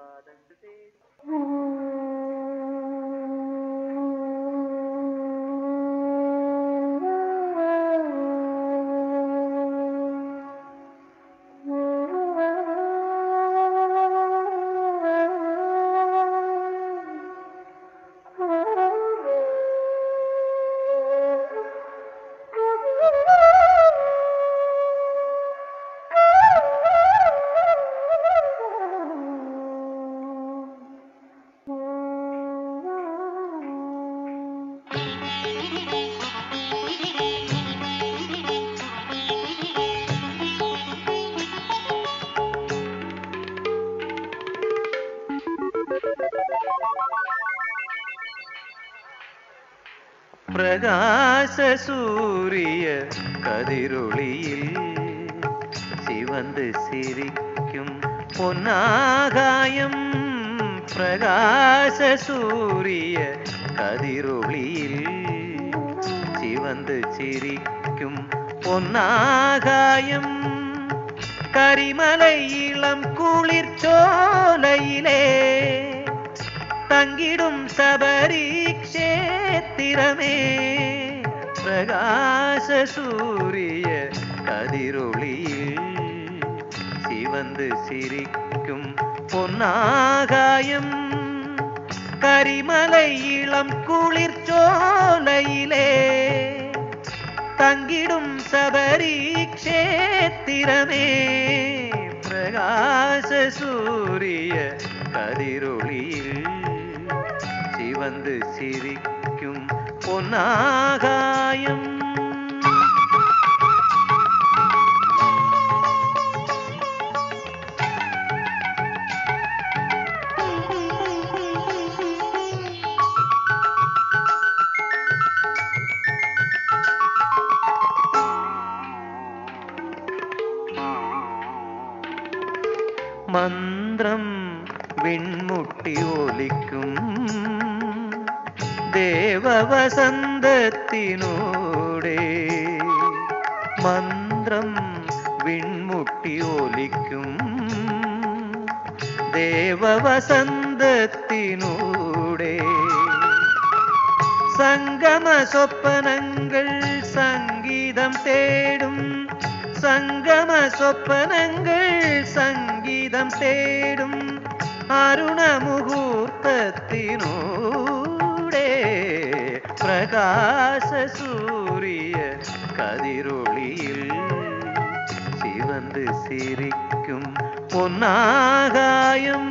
பாதங்கள் தேடி பிரகாச சூரிய கதிரொளியில் சிவந்து சிரிக்கும் பொன்னாகாயம் பிரகாச சூரிய கதிரொளியில் சிவந்து சிரிக்கும் பொன்னாகாயம் கரிமலை இளம் குளிர் சோலையிலே தங்கிடும் சபரி க்ஷேத்திரமே பிரகாச சூரிய கதிரொளியில் சிவந்து சிரிக்கும் பொன்னாகாயம் கரிமலை இளம் குளிர் சோலையிலே தங்கிடும் சபரி க்ஷேத்திரமே பிரகாச சூரிய கதிரொளியில் சிவந்து சிரிக்கும் பொன்னாகாயம் മന്ത്രം വിൺമുട്ടി ഒലിക്കും ദേവവസന്തത്തിനൂടെ മന്ത്രം വിൺമുട്ടി ഒലിക്കും ദേവവസന്തത്തിനൂടെ സംഗമ സ്വപ്നങ്ങൾ സംഗീതം തേടും സംഗമ സ്വപ്നങ്ങൾ സംഗീതം തേടും അരുണ മുഹൂർത്തത്തിനൂടെ പ്രകാശ സൂര്യ കതിരൊളിയിൽ சிவந்து சிரிக்கும் பொன்னாகாயம்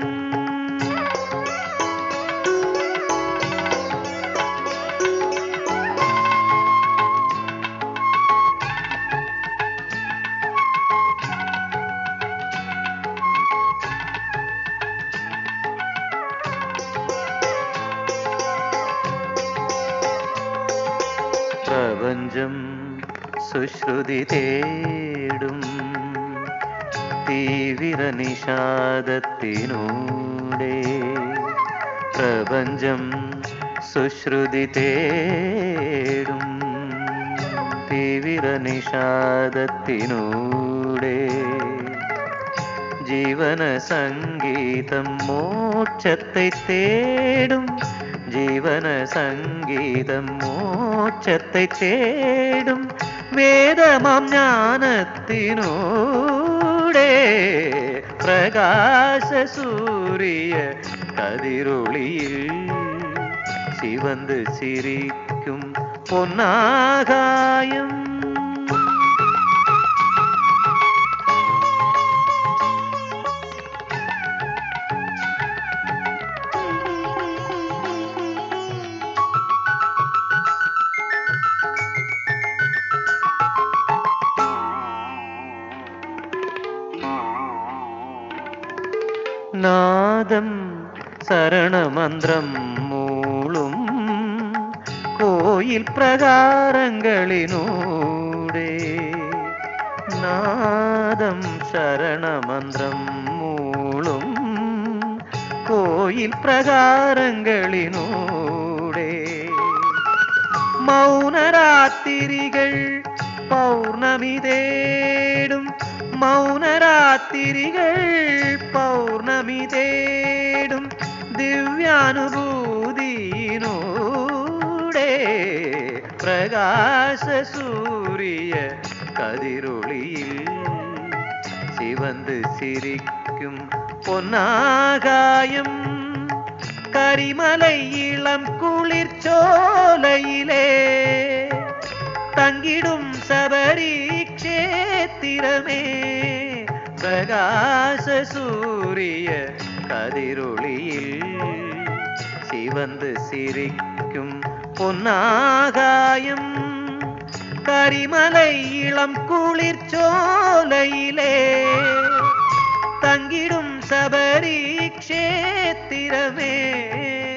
പ്രപഞ്ചം സുശ്രുതി തേടും തീവ്ര നിഷാദത്തിനൂടെ പ്രപഞ്ചം സുശ്രുതി തേടും തീവ്ര നിഷാദത്തിനൂടെ ജീവന സംഗീതം മോക്ഷത്തെ തേടും ജീവന സംഗീതം മോക്ഷത്തെ തേടും വേദമാം ജ്ഞാനത്തിനൂടെ പ്രകാശ സൂര്യ കതിരൊളിയിൽ சிவந்து சிரிக்கும் பொன்னாகாயம் നാദം ശരണമന്ത്രം മൂളും കോയിൽ പ്രകാരങ്ങളിനൂടെ നാദം ശരണമന്ത്രം മൂളും കോയിൽ പ്രകാരങ്ങളിനൂടെ മൗനരാത്തിരികൾ പൗർണമി തേടും மௌனராத்திரிகள் பௌர்ணமி தேடும் திவ்யானுபூதியினூடே பிரகாச சூரிய கதிரொளியில் சிவந்து சிரிக்கும் பொன்னாகாயம் கரிமலை இளம் குளிர் சோலையிலே தங்கிடும் சபரி க்ஷேத்திரமே பிரகாச சூரிய கதிரொளியில் சிவந்து சிரிக்கும் பொன்னாகாயம் கரிமலை இளம் குளிர் சோலையிலே தங்கிடும் சபரி க்ஷேத்திரமே